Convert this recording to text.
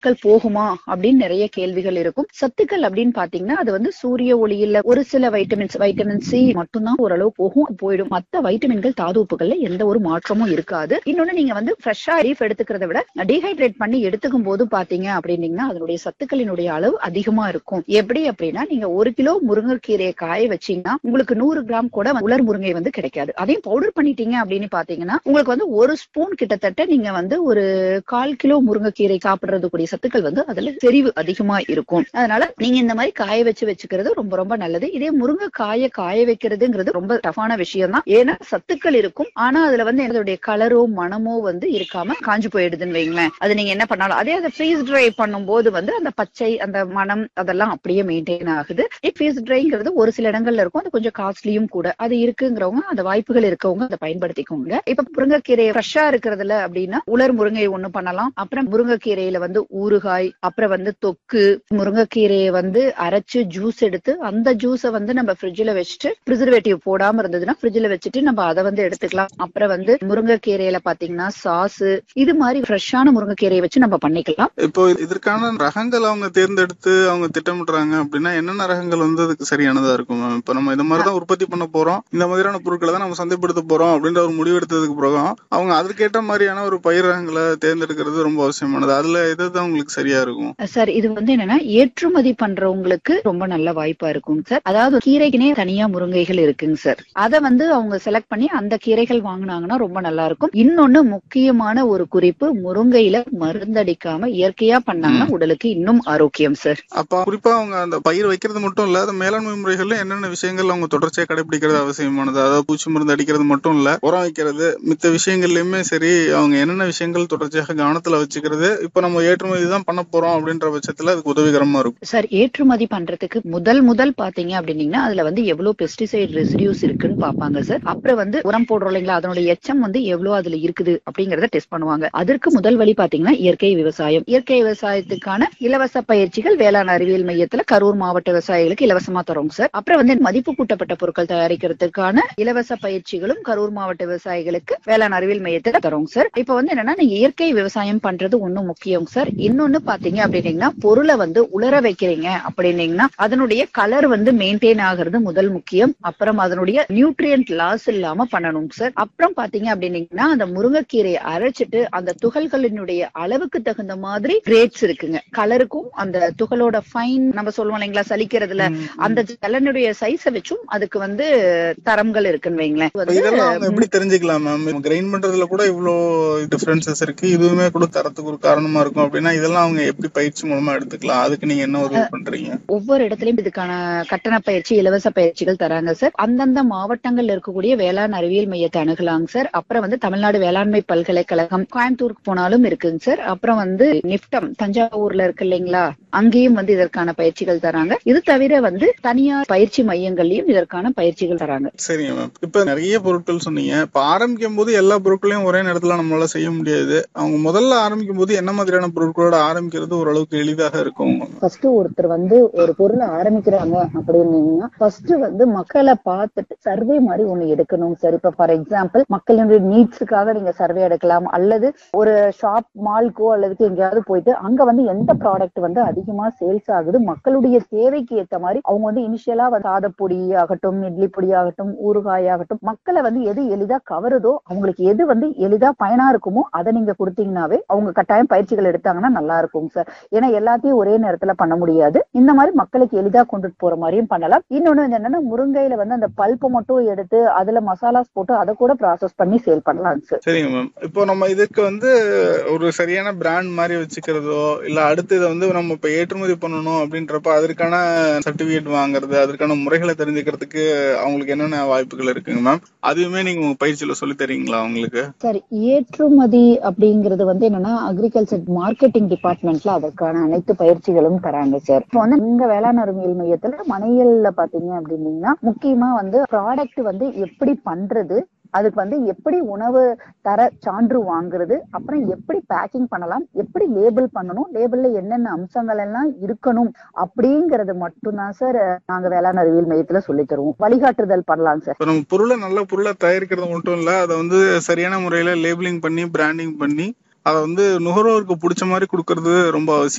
சத்துக்கள் போகுமா அப்படின்னு நிறைய கேள்விகள் இருக்கும் சத்துக்கள் அப்படின்னு பாத்தீங்கன்னா அது வந்து சூரிய ஒளியில ஒரு சில வைட்டமின்ஸ் வைட்டமின் சி மட்டும்தான் ஓரளவு போகும் போயிடும் மத்த வைட்டமின்கள் தாது உப்புகள்ல எந்த ஒரு மாற்றமும் இருக்காது இன்னொன்னு நீங்க வந்து ஃப்ரெஷ்ஷா லீஃப் எடுத்துக்கிறத விட டீஹைட்ரேட் பண்ணி எடுத்துக்கும் போது பாத்தீங்க அப்படின்னீங்கன்னா அதனுடைய சத்துக்களினுடைய அளவு அதிகமா இருக்கும் எப்படி அப்படின்னா நீங்க ஒரு கிலோ முருங்கைக்கீரையை காய வச்சீங்கன்னா உங்களுக்கு நூறு கிராம் கூட உலர் முருங்கை வந்து கிடைக்காது அதையும் பவுடர் பண்ணிட்டீங்க அப்படின்னு பாத்தீங்கன்னா உங்களுக்கு வந்து ஒரு ஸ்பூன் கிட்டத்தட்ட நீங்க வந்து ஒரு கால் கிலோ முருங்கைக்கீரை சாப்பிடுறது கூடிய சத்துக்கள் வந்து அதுல செறிவு அதிகமா இருக்கும் அதனால நீங்க இந்த மாதிரி காய வச்சு வச்சுக்கிறது ரொம்ப ரொம்ப நல்லது இதே முருங்கை காய காய வைக்கிறதுங்கிறது ரொம்ப டஃபான விஷயம் தான் ஏன்னா சத்துக்கள் இருக்கும் ஆனா அதுல வந்து அதோடைய கலரோ மனமோ வந்து இருக்காம காஞ்சு போயிடுதுன்னு வைங்களேன் அது நீங்க என்ன பண்ணாலும் அதே அதை ஃப்ரீஸ் ட்ரை பண்ணும்போது வந்து அந்த பச்சை அந்த மனம் அதெல்லாம் அப்படியே மெயின்டைன் ஆகுது ஃப்ரீஸ் ட்ரைங்கிறது ஒரு சில இடங்கள்ல இருக்கும் அது கொஞ்சம் காஸ்ட்லியும் கூட அது இருக்குங்கிறவங்க அந்த வாய்ப்புகள் இருக்கவங்க அதை பயன்படுத்திக்கோங்க இப்ப முருங்கைக்கீரை ஃப்ரெஷ்ஷா இருக்கிறதுல அப்படின்னா உலர் முருங்கை ஒண்ணு பண்ணலாம் அப்புறம் முருங்கைக்கீரையில வந்து ஊறுகாய் அப்புறம் வந்து தொக்கு முருங்கைக்கீரையை வந்து அரைச்சு ஜூஸ் எடுத்து அந்த ஜூஸை வந்து நம்ம ஃப்ரிட்ஜ்ல வச்சுட்டு ப்ரிசர்வேட்டிவ் போடாம இருந்ததுன்னா ஃப்ரிட்ஜ்ல வச்சுட்டு நம்ம அதை வந்து எடுத்துக்கலாம் அப்புறம் வந்து முருங்கைக்கீரையில பாத்தீங்கன்னா சாஸ் இது மாதிரி ஃப்ரெஷ்ஷான முருங்கைக்கீரையை வச்சு நம்ம பண்ணிக்கலாம் இப்போ இதற்கான ரகங்கள் அவங்க தேர்ந்தெடுத்து அவங்க திட்டமிடுறாங்க அப்படின்னா என்னென்ன ரகங்கள் வந்து அதுக்கு சரியானதா இருக்கும் மேம் இப்போ நம்ம இந்த மாதிரி தான் உற்பத்தி பண்ண போறோம் இந்த மாதிரியான பொருட்களை தான் நம்ம சந்தைப்படுத்த போறோம் அப்படின்ற ஒரு முடிவெடுத்ததுக்கு பிறகு அவங்க அதுக்கேற்ற மாதிரியான ஒரு பயிர் ரகங்களை தேர்ந்தெடுக்கிறது ரொம்ப அவசியமானது அதுல எது தான் உங்களுக்கு சரியா இருக்கும் சார் இது வந்து என்னன்னா ஏற்றுமதி பண்றவங்களுக்கு ரொம்ப நல்ல வாய்ப்பா இருக்குங்க சார் அதாவது கீரைக்குனே தனியா முருங்கைகள் இருக்குங்க சார் அதை வந்து அவங்க செலக்ட் பண்ணி அந்த கீரைகள் வாங்கினாங்கன்னா ரொம்ப நல்லா இருக்கும் இன்னொன்னு முக்கியமான ஒரு குறிப்பு முருங்கையில மருந்தடிக்காம இயற்கையா பண்ணாங்கன்னா உடலுக்கு இன்னும் ஆரோக்கியம் சார் அப்ப குறிப்பா அவங்க அந்த பயிர் வைக்கிறது மட்டும் இல்ல அந்த மேலாண்மை முறைகள்ல என்னென்ன விஷயங்கள் அவங்க தொடர்ச்சியா கடைபிடிக்கிறது அவசியமானது அதாவது பூச்சி மருந்து அடிக்கிறது மட்டும் இல்ல உரம் வைக்கிறது மித்த விஷயங்கள்லயுமே சரி அவங்க என்னென்ன விஷயங்கள் தொடர்ச்சியாக கவனத்துல வச்சுக்கிறது இப்ப நம்ம ஏற்றுமதி தான் பண்ண போறோம் அப்படின்ற பட்சத்துல அதுக்கு உதவிகரமா இருக்கும் சார் ஏற்றுமதி பண்றதுக்கு முதல் முதல் பாத்தீங்க அப்படின்னீங்கன்னா அதுல வந்து எவ்வளவு பெஸ்டிசைட் ரெசிடியூஸ் இருக்குன்னு பாப்பாங்க சார் அப்புறம் வந்து உரம் போடுறோம் இல்லைங்களா அதனுடைய எச்சம் வந்து எவ்வளவு அதுல இருக்குது அப்படிங்கறத டெஸ்ட் பண்ணுவாங்க அதற்கு முதல் வழி பாத்தீங்கன்னா இயற்கை விவசாயம் இயற்கை விவசாயத்துக்கான இலவச பயிற்சிகள் வேளாண் அறிவியல் மையத்துல கரூர் மாவட்ட விவசாயிகளுக்கு இலவசமா தரோங்க சார் அப்புறம் வந்து மதிப்பு கூட்டப்பட்ட பொருட்கள் தயாரிக்கிறதுக்கான இலவச பயிற்சிகளும் கரூர் மாவட்ட விவசாயிகளுக்கு வேளாண் அறிவியல் மையத்துல தரோங்க சார் இப்ப வந்து என்னன்னா நீங்க இயற்கை விவசாயம் பண்றது ஒண்ணும் முக்கியம் சார் இன்னொன்னு பாத்தீங்க அப்படின்னீங்கன்னா பொருளை வந்து உலர வைக்கிறீங்க அப்படின்னீங்கன்னா அதனுடைய கலர் வந்து மெயின்டைன் ஆகிறது முதல் முக்கியம் அப்புறம் அதனுடைய நியூட்ரியன்ட் லாஸ் இல்லாம பண்ணணும் சார் அப்புறம் பாத்தீங்க அப்படின்னீங்கன்னா அந்த முருங்கைக்கீரையை அரைச்சிட்டு அந்த துகள்களினுடைய அளவுக்கு தகுந்த மாதிரி கிரேட்ஸ் இருக்குங்க கலருக்கும் அந்த துகளோட ஃபைன் நம்ம சொல்லுவோம் இல்லைங்களா சலிக்கிறதுல அந்த ஜலனுடைய சைஸ வச்சும் அதுக்கு வந்து தரம்கள் இருக்குன்னு வைங்களேன் இப்ப இதெல்லாம் அவங்க எப்படி தெரிஞ்சுக்கலாம் மேம் கிரைண்ட் பண்றதுல கூட இவ்வளோ டிஃபரன்சஸ் இருக்கு இதுவுமே கூட தரத்துக்கு ஒரு காரணமா இருக்கும் அப்படின்னா இதெல்லாம் அவங்க எப்படி பயிற்சி மூலமா எடுத்துக்கலாம் அதுக்கு நீங்க என்ன உதவி பண்றீங்க ஒவ்வொரு இடத்துலயும் இதுக்கான கட்டண பயிற்சி இலவச பயிற்சிகள் தராங்க சார் அந்தந்த மாவட்டங்கள்ல இருக்கக்கூடிய வேளாண் அறிவியல் மையத்தை அணுகலாங்க சார் அப்புறம் வந்து தமிழ்நாடு வேளாண்மை பல்கலைக்கழகம் கோயம்புத்தூருக்கு போனாலும் இருக்குங்க சார் அப்புறம் வந்து நிப்டம் தஞ்சாவூர்ல இருக்கு இல்லைங்களா அங்கேயும் வந்து இதற்கான பயிற்சிகள் தராங்க இது தவிர வந்து தனியார் பயிற்சி மையங்கள்லயும் இதற்கான பயிற்சிகள் தராங்க சரிங்க மேம் இப்ப நிறைய பொருட்கள் சொன்னீங்க இப்ப ஆரம்பிக்கும் போது எல்லா பொருட்களையும் ஒரே நேரத்துல நம்மளால செய்ய முடியாது அவங்க முதல்ல ஆரம்பிக்கும் போது என்ன மாதிரியான பொருட்களோட ஆரம்பிக்கிறது ஓரளவுக்கு எளிதாக இருக்கும் ஃபர்ஸ்ட் ஒருத்தர் வந்து ஒரு பொருளை ஆரம்பிக்கிறாங்க அப்படின்னீங்கன்னா ஃபர்ஸ்ட் வந்து மக்களை பார்த்துட்டு சர்வே மாதிரி ஒண்ணு எடுக்கணும் சார் இப்ப ஃபார் எக்ஸாம்பிள் மக்களுடைய நீட்ஸுக்காக நீங்க சர்வே எடுக்கலாம் அல்லது ஒரு ஷாப் மால்க்கோ அல்லது எங்கேயாவது போயிட்டு அங்க வந்து எந்த ப்ராடக்ட் வந்து அதிகமா சேல்ஸ் ஆகுது மக்களுடைய தேவைக்கு ஏத்த மாதிரி அவங்க வந்து இனிஷியலா சாதப்பொடி ஆகட்டும் இட்லி பொடி ஆகட்டும் ஊறுகாய் ஆகட்டும் மக்களை வந்து எது எளிதா கவருதோ அவங்களுக்கு எது வந்து எளிதா பயனா இருக்குமோ அதை நீங்க கொடுத்தீங்கன்னாவே அவங்க கட்டாயம் பயிற்சிகள் எடுத்தாங்கன்னா நல்லா இருக்கும் சார் ஏன்னா எல்லாத்தையும் ஒரே நேரத்துல பண்ண முடியாது இந்த மாதிரி மக்களுக்கு எளிதா கொண்டுட்டு போற மாதிரியும் பண்ணலாம் இன்னொன்னு வந்து என்னன்னா முருங்கையில வந்து அந்த பல்ப்பு மட்டும் எடுத்து அதுல மசாலாஸ் போட்டு அதை கூட ப்ராசஸ் பண்ணி சேல் பண்ணலாம் சார் சரிங்க மேம் இப்போ நம்ம இதுக்கு வந்து ஒரு சரியான பிராண்ட் மாதிரி வச்சுக்கிறதோ இல்ல அடுத்து இதை வந்து நம்ம இப்ப ஏற்றுமதி பண்ணணும் அப்படின்றப்ப அதற்கான சர்டிபிகேட் வாங்குறது அதற்கான முறைகளை தெரிஞ்சுக்கிறதுக்கு அவங்களுக்கு என்னென்ன வாய்ப்புகள் இருக்குங்க மேம் அதுவுமே நீங்க உங்க பயிற்சியில சொல்லி தரீங்களா அவங்களுக்கு சார் ஏற்றுமதி அப்படிங்கிறது வந்து என்னன்னா அக்ரிகல்ச்சர் மார்க்கெட்டிங் டிபார்ட்மெண்ட்ல அதற்கான அனைத்து பயிற்சிகளும் தராங்க சார் இப்போ வந்து இங்க வேளாண் அறிவியல் மையத்துல மனையல்ல பாத்தீங்க அப்படின்னீங்கன்னா முக்கியமா வந்து ப்ராடக்ட் வந்து எப்படி பண்றது அதுக்கு வந்து எப்படி உணவு தர சான்று வாங்குறது அப்புறம் எப்படி பேக்கிங் பண்ணலாம் எப்படி லேபிள் பண்ணணும் லேபிள்ல என்னென்ன அம்சங்கள் எல்லாம் இருக்கணும் அப்படிங்கறது மட்டும்தான் சார் நாங்க வேளாண் அறிவியல் மையத்துல சொல்லி தருவோம் வழிகாட்டுதல் பண்ணலாம் சார் இப்போ நம்ம பொருளை நல்ல பொருளை தயாரிக்கிறது மட்டும் இல்ல அதை வந்து சரியான முறையில லேபிளிங் பண்ணி பிராண்டிங் பண்ணி அதை வந்து நுகர்வோருக்கு பிடிச்ச மாதிரி கொடுக்கறது ரொம்ப அவசியம்